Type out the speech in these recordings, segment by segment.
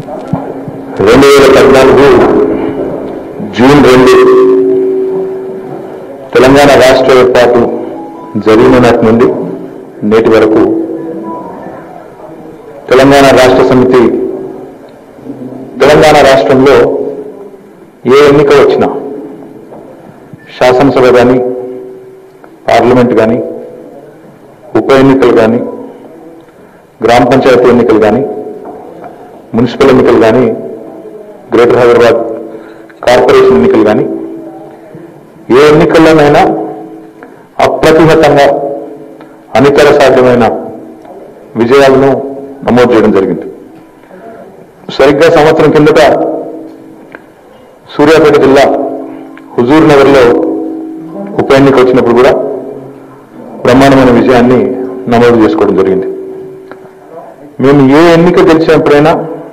రెండు వేల పద్నాలుగు జూన్ రెండు తెలంగాణ రాష్ట్ర ఏర్పాటు జరిగిన నాటి నుండి నేటి వరకు తెలంగాణ రాష్ట్ర సమితి తెలంగాణ రాష్ట్రంలో ఏ ఎన్నిక వచ్చినా శాసనసభ కానీ పార్లమెంట్ కానీ ఉప ఎన్నికలు కానీ గ్రామ పంచాయతీ ఎన్నికలు కానీ మున్సిపల్ ఎన్నికలు కానీ గ్రేటర్ హైదరాబాద్ కార్పొరేషన్ ఎన్నికలు కానీ ఏ ఎన్నికల్లోనైనా అప్రతిహతంగా అనితర సాధ్యమైన విజయాలను నమోదు చేయడం జరిగింది సరిగ్గా సంవత్సరం కిందట సూర్యాపేట జిల్లా హుజూర్ నగర్లో ఉప ఎన్నిక వచ్చినప్పుడు కూడా బ్రహ్మాండమైన విజయాన్ని నమోదు చేసుకోవడం జరిగింది మేము ఏ ఎన్నిక గెలిచినప్పుడైనా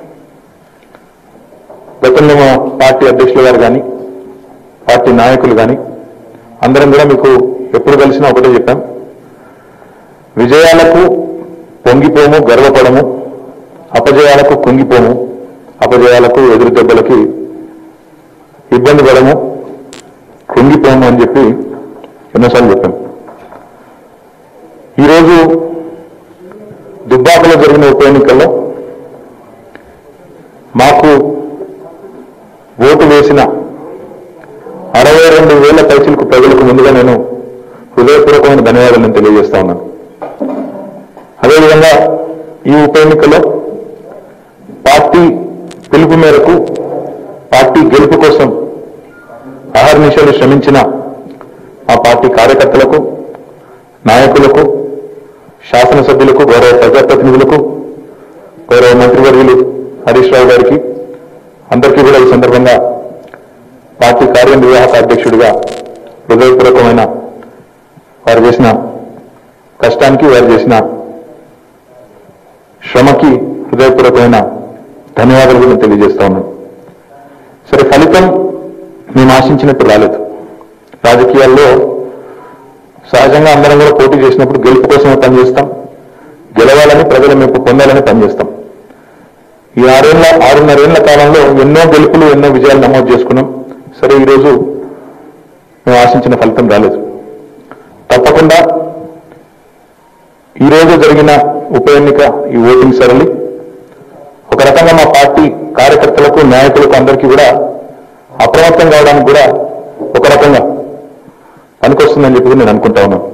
గతంలో మా పార్టీ అధ్యక్షులు గారు కానీ పార్టీ నాయకులు కానీ అందరం కూడా మీకు ఎప్పుడు కలిసినా ఒకటే చెప్పాం విజయాలకు పొంగిపోము గర్వపడము అపజయాలకు కుంగిపోము అపజయాలకు ఎదురు దెబ్బలకి ఇబ్బంది పడము కుంగిపోము అని చెప్పి ఎన్నోసార్లు చెప్పాం ఈరోజు దుబ్బాకలో జరిగిన ఉప ఎన్నికల్లో మాకు ఓటు వేసిన అరవై రెండు వేల పైసలకు ప్రజలకు ముందుగా నేను హృదయపూర్వకమైన ధన్యవాదాలను తెలియజేస్తా ఉన్నాను అదేవిధంగా ఈ ఉప ఎన్నికలో పార్టీ పిలుపు మేరకు పార్టీ గెలుపు కోసం అహర్నిశలు శ్రమించిన మా పార్టీ కార్యకర్తలకు నాయకులకు శాసనసభ్యులకు గౌరవ ప్రజాప్రతినిధులకు గౌరవ మంత్రివర్యులు హరీష్ రావు గారికి అందరికీ కూడా ఈ సందర్భంగా పార్టీ కార్యనిర్వాహక అధ్యక్షుడిగా హృదయపూర్వకమైన వారు చేసిన కష్టానికి వారు చేసిన శ్రమకి హృదయపూర్వకమైన ధన్యవాదాలు కూడా తెలియజేస్తా ఉన్నాను సరే ఫలితం మేము ఆశించినట్టు రాలేదు రాజకీయాల్లో సహజంగా అందరం కూడా పోటీ చేసినప్పుడు గెలుపు కోసమే పనిచేస్తాం గెలవాలని ప్రజల మెప్పు పొందాలని పనిచేస్తాం ఈ ఆరేళ్ల ఆరున్నరేళ్ల కాలంలో ఎన్నో గెలుపులు ఎన్నో విజయాలు నమోదు చేసుకున్నాం సరే ఈరోజు మేము ఆశించిన ఫలితం రాలేదు తప్పకుండా ఈ రోజు జరిగిన ఉప ఎన్నిక ఈ ఓటింగ్ సరళి ఒక రకంగా మా పార్టీ కార్యకర్తలకు నాయకులకు అందరికీ కూడా అప్రమత్తం కావడానికి కూడా ఒక రకంగా పనికొస్తుందని చెప్పి నేను అనుకుంటా ఉన్నాను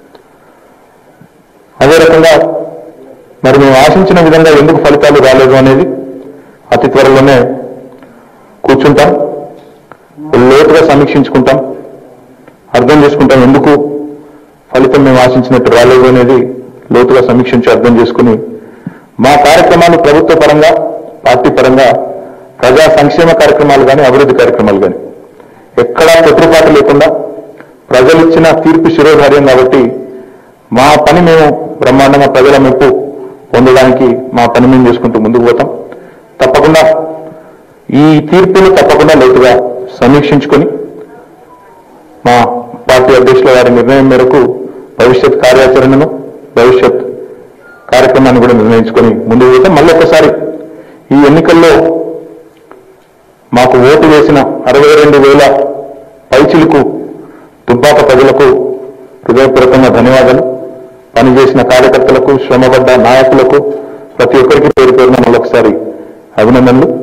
అదే రకంగా మరి మేము ఆశించిన విధంగా ఎందుకు ఫలితాలు రాలేదు అనేది అతి త్వరలోనే కూర్చుంటాం లోతుగా సమీక్షించుకుంటాం అర్థం చేసుకుంటాం ఎందుకు ఫలితం మేము ఆశించినట్టు రాలేదు అనేది లోతుగా సమీక్షించి అర్థం చేసుకుని మా కార్యక్రమాలు ప్రభుత్వ పరంగా పార్టీ పరంగా ప్రజా సంక్షేమ కార్యక్రమాలు కానీ అభివృద్ధి కార్యక్రమాలు కానీ ఎక్కడా తొట్టుపాటు లేకుండా ప్రజలు ఇచ్చిన తీర్పు శిరోధార్యం కాబట్టి మా పని మేము బ్రహ్మాండంగా ప్రజల మెప్పు పొందడానికి మా పని మేము చేసుకుంటూ ముందుకు పోతాం తప్పకుండా ఈ తీర్పును తప్పకుండా లోతుగా సమీక్షించుకొని మా పార్టీ అధ్యక్షుల వారి నిర్ణయం మేరకు భవిష్యత్ కార్యాచరణను భవిష్యత్ కార్యక్రమాన్ని కూడా నిర్ణయించుకొని ముందుకు పోతాం మళ్ళీ ఒకసారి ఈ ఎన్నికల్లో మాకు ఓటు వేసిన అరవై రెండు వేల పైచిలకు దుబ్బాక ప్రజలకు హృదయపూర్వకంగా ధన్యవాదాలు పనిచేసిన కార్యకర్తలకు శ్రమపడ్డ నాయకులకు ప్రతి ఒక్కరికి పేరు పేరున మళ్ళొకసారి అభినందనలు